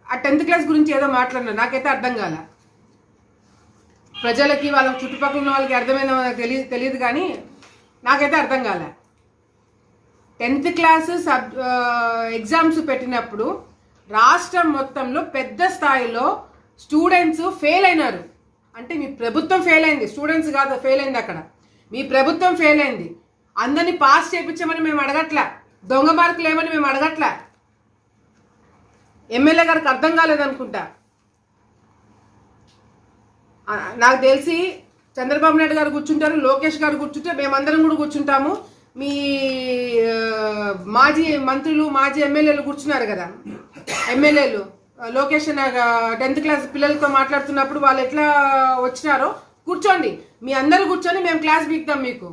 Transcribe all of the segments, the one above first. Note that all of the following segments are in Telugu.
ఆ టెన్త్ క్లాస్ గురించి ఏదో మాట్లాడినారు నాకైతే అర్థం కాల ప్రజలకి వాళ్ళ చుట్టుపక్కల ఉన్న వాళ్ళకి అర్థమైన తెలియదు తెలియదు కానీ నాకైతే అర్థం కాలే టెన్త్ క్లాస్ సబ్ ఎగ్జామ్స్ పెట్టినప్పుడు రాష్ట్రం మొత్తంలో పెద్ద స్థాయిలో స్టూడెంట్స్ ఫెయిల్ అయినారు అంటే మీ ప్రభుత్వం ఫెయిల్ అయింది స్టూడెంట్స్ కాదు ఫెయిల్ అయింది అక్కడ మీ ప్రభుత్వం ఫెయిల్ అయింది అందరినీ పాస్ చేయించమని మేము అడగట్లా దొంగ మార్కులు ఏమని మేము అడగట్లా ఎమ్మెల్యే గారికి అర్థం కాలేదనుకుంటా ఆ, నాకు తెలిసి చంద్రబాబు నాయుడు గారు కూర్చుంటారు లోకేష్ గారు కూర్చుంటే మేమందరం కూడా కూర్చుంటాము మీ ఆ, మాజీ మంత్రులు మాజీ ఎమ్మెల్యేలు కూర్చున్నారు కదా ఎమ్మెల్యేలు లోకేష్ టెన్త్ క్లాస్ పిల్లలతో మాట్లాడుతున్నప్పుడు వాళ్ళు ఎట్లా వచ్చినారో కూర్చోండి మీ అందరూ కూర్చొని మేము క్లాస్ పీకుతాం మీకు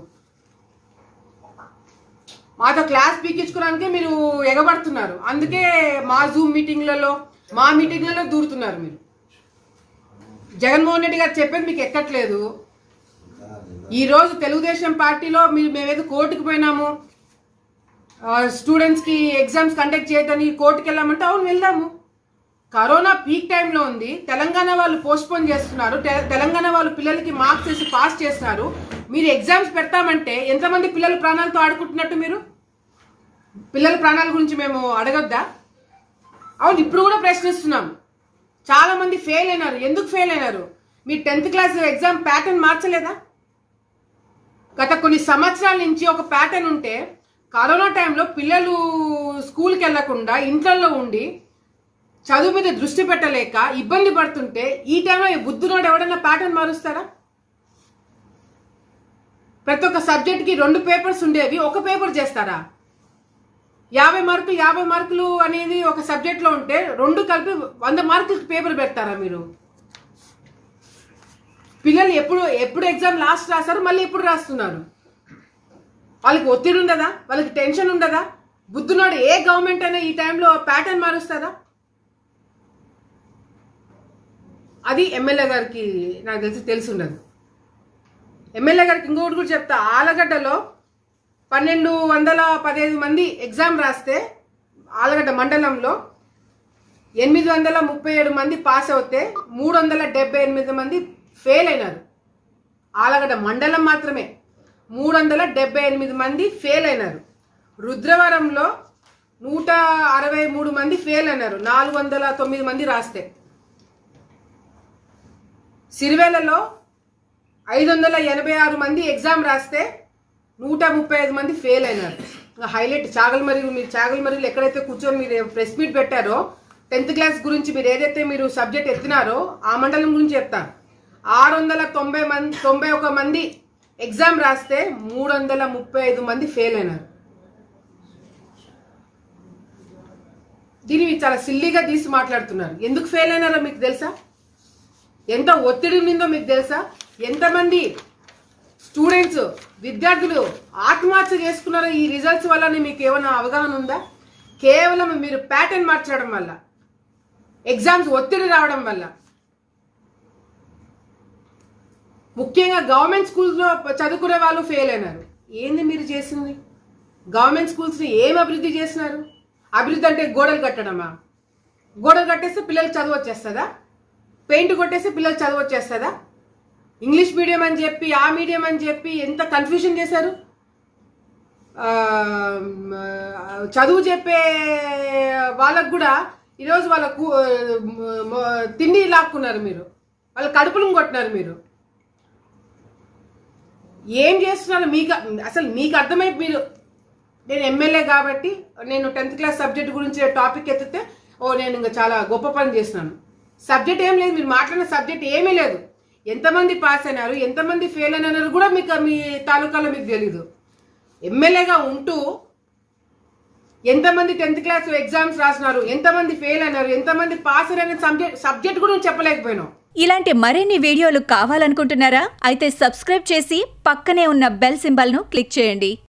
మాతో క్లాస్ పీకించుకోవడానికి మీరు ఎగబడుతున్నారు అందుకే మా జూమ్ మీటింగ్లలో మా మీటింగ్లలో దూరుతున్నారు మీరు జగన్మోహన్ రెడ్డి గారు చెప్పేది మీకు ఎక్కట్లేదు ఈ రోజు తెలుగుదేశం పార్టీలో మీరు మేమేదో కోర్టుకు పోయినాము స్టూడెంట్స్ కి ఎగ్జామ్స్ కండక్ట్ చేయదని కోర్టుకి వెళ్ళామంటే అవును వెళ్దాము కరోనా పీక్ టైంలో ఉంది తెలంగాణ వాళ్ళు పోస్ట్పోన్ చేస్తున్నారు తె- తెలంగాణ వాళ్ళు పిల్లలకి మార్క్స్ వేసి పాస్ చేస్తున్నారు మీరు ఎగ్జామ్స్ పెడతామంటే ఎంతమంది పిల్లలు ప్రాణాలతో ఆడుకుంటున్నట్టు మీరు పిల్లల ప్రాణాల గురించి మేము అడగొద్దా అవును ఇప్పుడు కూడా ప్రశ్నిస్తున్నాం చాలా మంది ఫెయిల్ అయినారు ఎందుకు ఫెయిల్ అయినారు మీ టెన్త్ క్లాస్ ఎగ్జామ్ ప్యాటర్న్ మార్చలేదా గత కొన్ని సంవత్సరాల నుంచి ఒక ప్యాటర్న్ ఉంటే కరోనా టైంలో పిల్లలు స్కూల్కి వెళ్లకుండా ఇంట్లో ఉండి చదువు మీద దృష్టి పెట్టలేక ఇబ్బంది పడుతుంటే ఈ టైంలో ఈ బుద్ధునోడు ఎవడన్నా ప్యాటర్న్ మారుస్తారా ప్రతి ఒక్క సబ్జెక్ట్కి రెండు పేపర్స్ ఉండేవి ఒక పేపర్ చేస్తారా యాభై మార్కులు యాభై మార్కులు అనేది ఒక సబ్జెక్ట్లో ఉంటే రెండు కలిపి వంద మార్కులకి పేపర్ పెడతారా మీరు పిల్లలు ఎప్పుడు ఎప్పుడు ఎగ్జామ్ లాస్ట్ రాస్తారు మళ్ళీ ఎప్పుడు రాస్తున్నారు వాళ్ళకి ఒత్తిడి ఉండదా వాళ్ళకి టెన్షన్ ఉండదా బుద్ధునాడు ఏ గవర్నమెంట్ అయినా ఈ టైంలో ప్యాటర్న్ మారుస్తుందా అది ఎమ్మెల్యే గారికి నాకు తెలిసి తెలిసి ఉండదు ఎమ్మెల్యే గారికి ఇంకొకటి కూడా చెప్తా ఆలగడ్డలో పన్నెండు వందల పదిహేను మంది ఎగ్జామ్ రాస్తే ఆలగడ్డ మండలంలో ఎనిమిది వందల ముప్పై ఏడు మంది పాస్ అవుతే మూడు వందల డెబ్బై ఎనిమిది మంది ఫెయిల్ అయినారు ఆలగడ్డ మండలం మాత్రమే మూడు వందల డెబ్బై ఎనిమిది మంది ఫెయిల్ అయినారు రుద్రవరంలో నూట అరవై మూడు మంది ఫెయిల్ అయినారు నాలుగు వందల తొమ్మిది మంది రాస్తే సిరివేలలో ఐదు వందల ఎనభై ఆరు మంది ఎగ్జామ్ రాస్తే నూట ముప్పై ఐదు మంది ఫెయిల్ అయినారు ఇంకా హైలైట్ చాగల్మరి మీరు చాగల్మరిలో ఎక్కడైతే కూర్చొని మీరు ప్రెస్ మీట్ పెట్టారో టెన్త్ క్లాస్ గురించి మీరు ఏదైతే మీరు సబ్జెక్ట్ ఎత్తినారో ఆ మండలం గురించి చెప్తాను ఆరు వందల తొంభై మంది తొంభై ఒక మంది ఎగ్జామ్ రాస్తే మూడు వందల ముప్పై ఐదు మంది ఫెయిల్ అయినారు దీన్ని మీరు చాలా సిల్లీగా తీసి మాట్లాడుతున్నారు ఎందుకు ఫెయిల్ అయినారో మీకు తెలుసా ఎంత ఒత్తిడి ఉండిందో మీకు తెలుసా ఎంతమంది స్టూడెంట్స్ విద్యార్థులు ఆత్మహత్య చేసుకున్నారో ఈ రిజల్ట్స్ వల్ల మీకు ఏమైనా అవగాహన ఉందా కేవలం మీరు ప్యాటర్న్ మార్చడం వల్ల ఎగ్జామ్స్ ఒత్తిడి రావడం వల్ల ముఖ్యంగా గవర్నమెంట్ స్కూల్స్లో చదువుకునే వాళ్ళు ఫెయిల్ అయినారు ఏంది మీరు చేసింది గవర్నమెంట్ స్కూల్స్ని ఏం అభివృద్ధి చేసినారు అభివృద్ధి అంటే గోడలు కట్టడమా గోడలు కట్టేస్తే పిల్లలకు చదువు వచ్చేస్తుందా పెయింట్ కొట్టేస్తే పిల్లలకు చదువు వచ్చేస్తుందా ఇంగ్లీష్ మీడియం అని చెప్పి ఆ మీడియం అని చెప్పి ఎంత కన్ఫ్యూజన్ చేశారు ఆ, మ, చదువు చెప్పే వాళ్ళకు కూడా ఈరోజు వాళ్ళకు తిండి లాక్కున్నారు మీరు వాళ్ళ కడుపులు కొట్టినారు మీరు ఏం చేస్తున్నారు మీకు అసలు మీకు అర్థమై మీరు నేను ఎమ్మెల్యే కాబట్టి నేను టెన్త్ క్లాస్ సబ్జెక్ట్ గురించి టాపిక్ ఎత్తితే ఓ నేను ఇంకా చాలా గొప్ప పని చేస్తున్నాను సబ్జెక్ట్ ఏం లేదు మీరు మాట్లాడిన సబ్జెక్ట్ ఏమీ లేదు ఎంతమంది పాస్ అయినారు ఎంతమంది ఫెయిల్ అయినారు కూడా మీకు మీ తాలూకాలో మీకు తెలీదు ఎమ్మెల్యేగా ఉంటూ ఎంతమంది టెన్త్ క్లాస్ ఎగ్జామ్స్ రాసినారు ఎంతమంది ఫెయిల్ అయినారు ఎంతమంది పాస్ అయిన సబ్జెక్ట్ సబ్జెక్ట్ కూడా నువ్వు చెప్పలేకపోయినావు ఇలాంటి మరిన్ని వీడియోలు కావాలనుకుంటున్నారా అయితే సబ్స్క్రైబ్ చేసి పక్కనే ఉన్న బెల్ సింబల్ను క్లిక్ చేయండి